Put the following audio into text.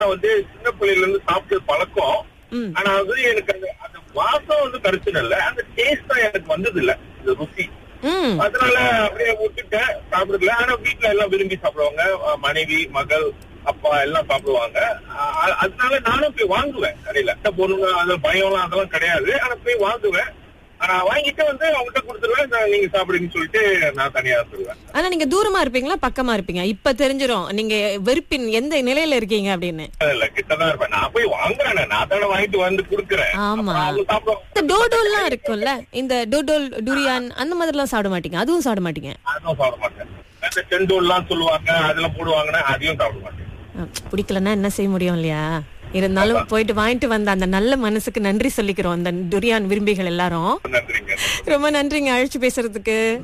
நான் வந்து சின்ன பிள்ளையில இருந்து சாப்பிட்டு பழக்கம் ம். ஆனா அது எனக்கு அந்த அந்த வாசம் வந்து பிரச்சனை இல்ல அந்த டேஸ்ட் தான் எனக்கு வந்தது இல்ல இந்த ருசி ம் அதனால அப்படியே விட்டுட்டேன் சாப்பிடல ஆனா வீட்ல எல்லாம் விரும்பி சாப்பிடுவாங்க அஹ் மனைவி மகள் அப்பா எல்லாம் சாப்பிடுவாங்க அஹ் அதனால நானும் போய் வாங்குவேன் கடையில இந்த பொண்ணுங்க அது பயம்லாம் அதெல்லாம் கிடையாது ஆனா போய் வாங்குவேன் ஆனா வாங்கிட்டு வந்து அவங்ககிட்ட கொடுத்துருவேன் இந்த நீங்க சாப்பிடுங்கன்னு சொல்லிட்டு நான் தனியா இருந்துருவேன் ஆனா நீங்க தூரமா இருப்பீங்களா பக்கமா இருப்பீங்க இப்ப தெரிஞ்சிரும் நீங்க வெறுப்பின் எந்த நிலையில இருக்கீங்க அப்படின்னு இல்ல கிட்டதான் இருப்பேன் நான் போய் வாங்குறேன் நான் தானே வாங்கிட்டு வந்து கொடுக்குறேன் ஆமா. அப்புறம் அவங்க சாப்பிடுவாங்க இந்த டோடோல்லாம் இருக்கும்ல இந்த டோடோல் டூரியான் அந்த மாதிரிலாம் சாப்பிட மாட்டீங்க அதுவும் சாப்பிட மாட்டீங்க அதுவும் சாப்பிட மாட்டேன் அந்த செண்டோல்லாம் சொல்லுவாங்க அதெல்லாம் போடுவாங்கன்னா அதையும் சாப்பிட மாட்டேன் அஹ், பிடிக்கலன்னா என்ன செய்ய முடியும் இல்லையா இருந்தாலும் போயிட்டு வாங்கிட்டு வந்த அந்த நல்ல மனசுக்கு நன்றி சொல்லிக்கிறோம் அந்த டுரியான் விரும்பிகள் எல்லாரும் நன்றிங்க ரொம்ப நன்றிங்க அழைச்சு பேசுறதுக்கு